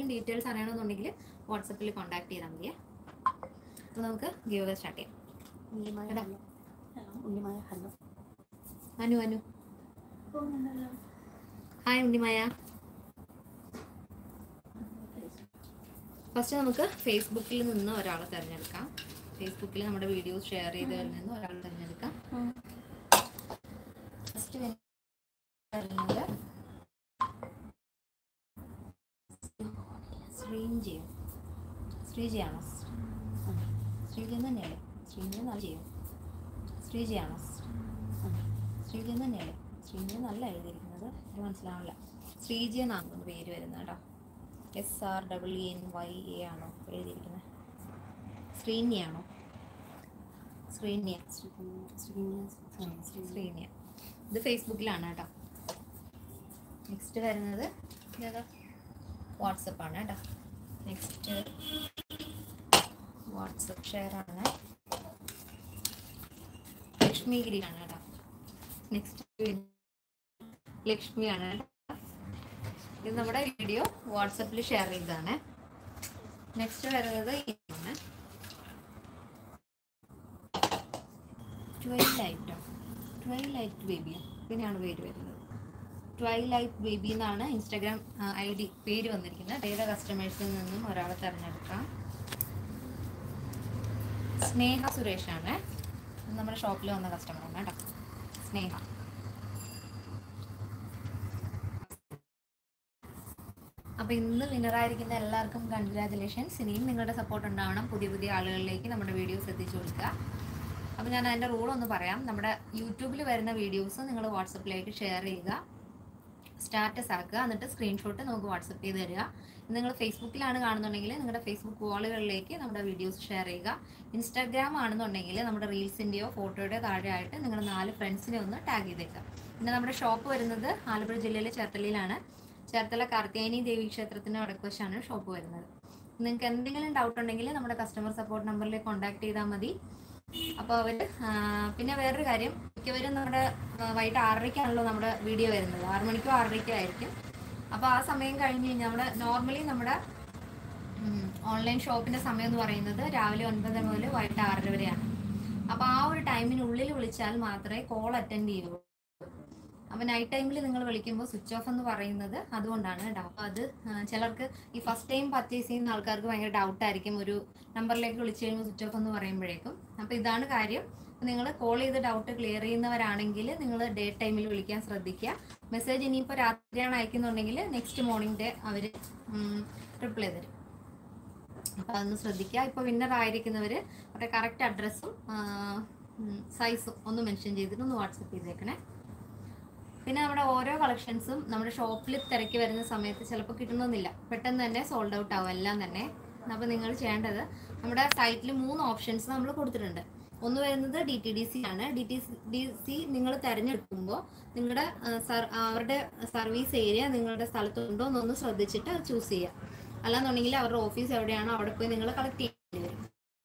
എന്തെങ്കിലും ഡീറ്റെയിൽസ് അറിയണമെന്നുണ്ടെങ്കിൽ വാട്സപ്പിൽ കോൺടാക്ട് ചെയ്താൽ മതിയേ അപ്പോൾ നമുക്ക് ഗീവ് സ്റ്റാർട്ട് ചെയ്യാം ഉണ്ണിമായ എടാ. Hello Unnimaya hello Anu Anu hi Unnimaya first നമുക്ക് ഫേസ്ബുക്കിൽ നിന്ന് ഒരാളെ തിരഞ്ഞെടുക്കാം ഫേസ്ബുക്കിൽ നമ്മുടെ വീഡിയോസ് ഷെയർ ചെയ്തവരിൽ നിന്ന് ഒരാളെ തിരഞ്ഞെടുക്കാം ഫസ്റ്റ് വരുന്നത് ശ്രീജിയോ ശ്രീജിയാണോ ശ്രീജി തന്നെയല്ലേ ശ്രീജി നല്ല ചെയ്യും ശ്രീജിയാണോ ശ്രീജി തന്നെയല്ലേ ശ്രീജി നല്ല എഴുതിയിരിക്കുന്നത് എനിക്ക് മനസ്സിലാവില്ല ശ്രീജി എന്നാണ് പേര് വരുന്നത് കേട്ടോ S R double E N Y A ആണോ എഴുതിയിരിക്കുന്നത് ശ്രീന്യാണോ ശ്രീന്യ ശ്രീന്യ ഇത് ഫേസ്ബുക്കിലാണ് കേട്ടോ നെക്സ്റ്റ് വരുന്നത് ഇതേതാ വാട്സപ്പാണ് കേട്ടോ നെക്സ്റ്റ് വാട്സപ്പ് ഷെയർ ആണ് ലക്ഷ്മിഗിരിയാണ് കേട്ടോ നെക്സ്റ്റ് ലക്ഷ്മിയാണ് കേട്ടോ ഇത് നമ്മുടെ വീഡിയോ വാട്സപ്പിൽ ഷെയർ ചെയ്തതാണ് നെക്സ്റ്റ് വരുന്നത് ഇതാണ് ട്വൈലൈറ്റോ ട്വൈലൈറ്റ് ബേബി ഇങ്ങനെയാണ് പേര് വരുന്നത് ട്വൈലൈറ്റ് ബേബി എന്നാണ് ഇൻസ്റ്റാഗ്രാം ഐ ഡി പേര് വന്നിരിക്കുന്നത് ഏത് കസ്റ്റമേഴ്സിൽ നിന്നും ഒരാളെ തിരഞ്ഞെടുക്കാം സ്നേഹ സുരേഷാണ് ഇത് നമ്മുടെ ഷോപ്പിൽ വന്ന കസ്റ്റമറാണ് കേട്ടോ സ്നേഹ അപ്പൊ ഇന്ന് വിന്നറായിരിക്കുന്ന എല്ലാവർക്കും കൺഗ്രാറ്റുലേഷൻസ് ഇനിയും നിങ്ങളുടെ സപ്പോർട്ട് ഉണ്ടാവണം പുതിയ പുതിയ ആളുകളിലേക്ക് നമ്മുടെ വീഡിയോസ് എത്തിച്ചു കൊടുക്കുക അപ്പോൾ ഞാൻ അതിൻ്റെ റൂൾ ഒന്ന് പറയാം നമ്മുടെ യൂട്യൂബിൽ വരുന്ന വീഡിയോസ് നിങ്ങൾ വാട്സപ്പിലേക്ക് ഷെയർ ചെയ്യുക സ്റ്റാറ്റസ് ആക്കുക എന്നിട്ട് സ്ക്രീൻഷോട്ട് നമുക്ക് വാട്സപ്പ് ചെയ്ത് തരിക നിങ്ങൾ ഫേസ്ബുക്കിലാണ് കാണുന്നുണ്ടെങ്കിൽ നിങ്ങളുടെ ഫേസ്ബുക്ക് വാളുകളിലേക്ക് നമ്മുടെ വീഡിയോസ് ഷെയർ ചെയ്യുക ഇൻസ്റ്റാഗ്രാം ആണെന്നുണ്ടെങ്കിൽ നമ്മുടെ റീൽസിൻ്റെയോ ഫോട്ടോയുടെയോ താഴെയായിട്ട് നിങ്ങൾ നാല് ഫ്രണ്ട്സിനെ ഒന്ന് ടാഗ് ചെയ്തേക്കുക പിന്നെ നമ്മുടെ ഷോപ്പ് വരുന്നത് ആലപ്പുഴ ജില്ലയിലെ ചേർത്തലയിലാണ് ചേർത്തല കാർത്തിയാനി ദേവി ക്ഷേത്രത്തിന് വടക്കുവശാണ് ഷോപ്പ് വരുന്നത് നിങ്ങൾക്ക് എന്തെങ്കിലും ഡൗട്ട് ഉണ്ടെങ്കിൽ നമ്മുടെ കസ്റ്റമർ സപ്പോർട്ട് നമ്പറിലേക്ക് കോൺടാക്ട് ചെയ്താൽ മതി അപ്പോൾ അവർ പിന്നെ വേറൊരു കാര്യം മിക്കവരും നമ്മുടെ ആ, വൈകിട്ട് ആറരയ്ക്കാണല്ലോ നമ്മുടെ വീഡിയോ വരുന്നത് ആറ് മണിക്കോ ആറരയ്ക്കോ ആയിരിക്കും അപ്പോൾ ആ സമയം കഴിഞ്ഞ് കഴിഞ്ഞാൽ നമ്മുടെ നോർമലി നമ്മുടെ ഓൺലൈൻ ഷോപ്പിന്റെ സമയം എന്ന് പറയുന്നത് രാവിലെ ഒൻപത് മുതൽ വൈകിട്ട് ആറര വരെയാണ് അപ്പോൾ ആ ഒരു ടൈമിനുള്ളിൽ വിളിച്ചാൽ മാത്രമേ കോൾ അറ്റൻഡ് ചെയ്യുള്ളൂ അപ്പൊ നൈറ്റ് ടൈമിൽ നിങ്ങൾ വിളിക്കുമ്പോൾ സ്വിച്ച് ഓഫ് എന്ന് പറയുന്നത് അതുകൊണ്ടാണ് കേട്ടോ അപ്പൊ അത് ആ, ചിലർക്ക് ഈ ഫസ്റ്റ് ടൈം പർച്ചേസ് ചെയ്യുന്ന ആൾക്കാർക്ക് ഭയങ്കര ഡൗട്ട് ആയിരിക്കും ഒരു നമ്പറിലേക്ക് വിളിച്ചു കഴിയുമ്പോൾ സ്വിച്ച് ഓഫ് എന്ന് പറയുമ്പോഴേക്കും അപ്പൊ ഇതാണ് കാര്യം നിങ്ങൾ കോൾ ചെയ്ത് ഡൗട്ട് ക്ലിയർ ചെയ്യുന്നവരാണെങ്കിൽ നിങ്ങൾ ഡേ ടൈമിൽ വിളിക്കാൻ ശ്രദ്ധിക്കുക മെസ്സേജ് ഇനിയിപ്പോൾ രാത്രിയാണ് അയക്കുന്നുണ്ടെങ്കിൽ നെക്സ്റ്റ് മോർണിംഗ് ഡേ അവർ റിപ്ലൈ തരും അപ്പൊ അതൊന്ന് ശ്രദ്ധിക്കുക ഇപ്പൊ വിന്നർ ആയിരിക്കുന്നവർ അവരുടെ കറക്റ്റ് അഡ്രസ്സും സൈസും ഒന്ന് മെൻഷൻ ചെയ്തിട്ട് ഒന്ന് വാട്സപ്പ് ചെയ്തേക്കണേ പിന്നെ നമ്മുടെ ഓരോ കളക്ഷൻസും നമ്മുടെ ഷോപ്പിൽ തിരക്കി വരുന്ന സമയത്ത് ചിലപ്പോൾ കിട്ടണമെന്നില്ല പെട്ടെന്ന് തന്നെ സോൾഡ് ഔട്ട് ആവും എല്ലാം തന്നെ അപ്പോൾ നിങ്ങൾ ചെയ്യേണ്ടത് നമ്മുടെ സൈറ്റിൽ മൂന്ന് ഓപ്ഷൻസ് നമ്മൾ കൊടുത്തിട്ടുണ്ട് ഒന്ന് വരുന്നത് ഡി ടി ഡി സി ആണ് ഡി ടി ഡി സി നിങ്ങൾ തിരഞ്ഞെടുക്കുമ്പോൾ നിങ്ങളുടെ ആ, സർ- അവരുടെ സർവീസ് ഏരിയ നിങ്ങളുടെ സ്ഥലത്തുണ്ടോ എന്നൊന്ന് ശ്രദ്ധിച്ചിട്ട് ചൂസ് ചെയ്യുക അല്ലാന്നുണ്ടെങ്കിൽ അവരുടെ ഓഫീസ് എവിടെയാണോ അവിടെ പോയി നിങ്ങൾ കളക്ട് ചെയ്യേണ്ടി വരും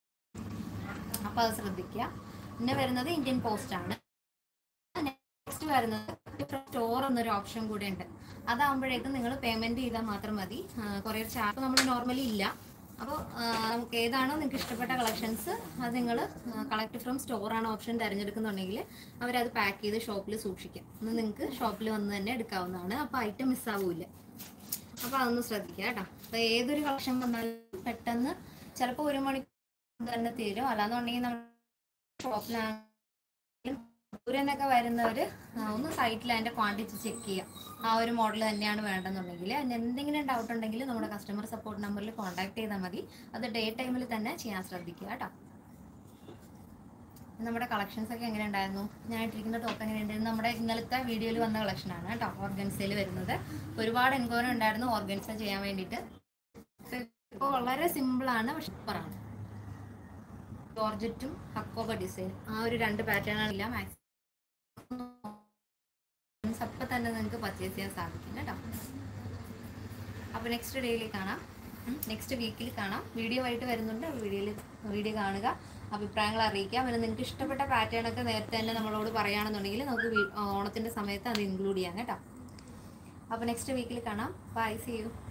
അപ്പോൾ അത് ശ്രദ്ധിക്കുക പിന്നെ വരുന്നത് ഇന്ത്യൻ പോസ്റ്റ് ആണ് നെക്സ്റ്റ് വരുന്നത് സ്റ്റോർ എന്നൊരു ഓപ്ഷൻ കൂടെ ഉണ്ട് അതാകുമ്പോഴേക്കും നിങ്ങൾ പേയ്മെന്റ് ചെയ്താൽ മാത്രം മതി കൊറിയർ ചാർജ് നമ്മൾ നോർമലി ഇല്ല അപ്പോൾ നമുക്ക് ഏതാണോ നിങ്ങൾക്ക് ഇഷ്ടപ്പെട്ട കളക്ഷൻസ് അത് നിങ്ങൾ കളക്ട് ഫ്രം സ്റ്റോർ ആണ് ഓപ്ഷൻ തിരഞ്ഞെടുക്കുന്നുണ്ടെങ്കിൽ അവരത് പാക്ക് ചെയ്ത് ഷോപ്പിൽ സൂക്ഷിക്കും എന്നാൽ നിങ്ങൾക്ക് ഷോപ്പിൽ വന്ന് തന്നെ എടുക്കാവുന്നതാണ് അപ്പോൾ ഐറ്റം മിസ്സാവില്ല അപ്പോൾ അതൊന്ന് ശ്രദ്ധിക്കുക കേട്ടോ അപ്പോൾ ഏതൊരു കളക്ഷൻ വന്നാലും പെട്ടെന്ന് ചിലപ്പോൾ ഒരു മണിക്കൂർ തന്നെ തീരും അല്ലാന്നുണ്ടെങ്കിൽ നമ്മൾ ഷോപ്പിലാണെങ്കിലും ദൂരെന്നൊക്കെ വരുന്നവര് ആ, ഒന്ന് സൈറ്റിൽ അതിന്റെ ക്വാണ്ടിറ്റി ചെക്ക് ചെയ്യുക ആ ഒരു മോഡൽ തന്നെയാണ് വേണ്ടെന്നുണ്ടെങ്കിൽ അതിന് എന്തെങ്കിലും ഡൗട്ട് ഉണ്ടെങ്കിൽ നമ്മുടെ കസ്റ്റമർ സപ്പോർട്ട് നമ്പറിൽ കോൺടാക്ട് ചെയ്താൽ മതി അത് ഡേ ടൈമിൽ തന്നെ ചെയ്യാൻ ശ്രദ്ധിക്കുക കേട്ടോ നമ്മുടെ കളക്ഷൻസ് ഒക്കെ എങ്ങനെ ഉണ്ടായിരുന്നു ഞാൻ ഇട്ടിരിക്കുന്ന ടോപ്പ് എങ്ങനെ ഉണ്ടായിരുന്നു നമ്മുടെ ഇന്നലത്തെ വീഡിയോയിൽ വന്ന കളക്ഷനാണ് കേട്ടോ ഓർഗൻസയിൽ വരുന്നത് ഒരുപാട് എൻക്വയറി ഉണ്ടായിരുന്നു ഓർഗൻസ ചെയ്യാൻ വേണ്ടിയിട്ട് ഇപ്പോൾ വളരെ സിമ്പിളാണ് പക്ഷെ സൂപ്പറാണ് ജോർജറ്റും ഹക്കോബ ഡിസൈൻ ആ ഒരു രണ്ട് പാറ്റേൺ ആണില്ല മാക്സിമം അപ്പം തന്നെ നിങ്ങൾക്ക് പർച്ചേസ് ചെയ്യാൻ സാധിക്കും കേട്ടോ അപ്പോൾ നെക്സ്റ്റ് ഡേയിൽ കാണാം നെക്സ്റ്റ് വീക്കിൽ കാണാം വീഡിയോ ആയിട്ട് വരുന്നുണ്ട് വീഡിയോയിൽ വീഡിയോ കാണുക അഭിപ്രായങ്ങൾ അറിയിക്കാം പിന്നെ നിങ്ങൾക്ക് ഇഷ്ടപ്പെട്ട പാറ്റേൺ ഒക്കെ നേരത്തെ തന്നെ നമ്മളോട് പറയുകയാണെന്നുണ്ടെങ്കിൽ നമുക്ക് വീ- ഓണത്തിന്റെ സമയത്ത് അത് ഇൻക്ലൂഡ് ചെയ്യാം കേട്ടോ അപ്പോൾ നെക്സ്റ്റ് വീക്കിൽ കാണാം ബൈ സി യു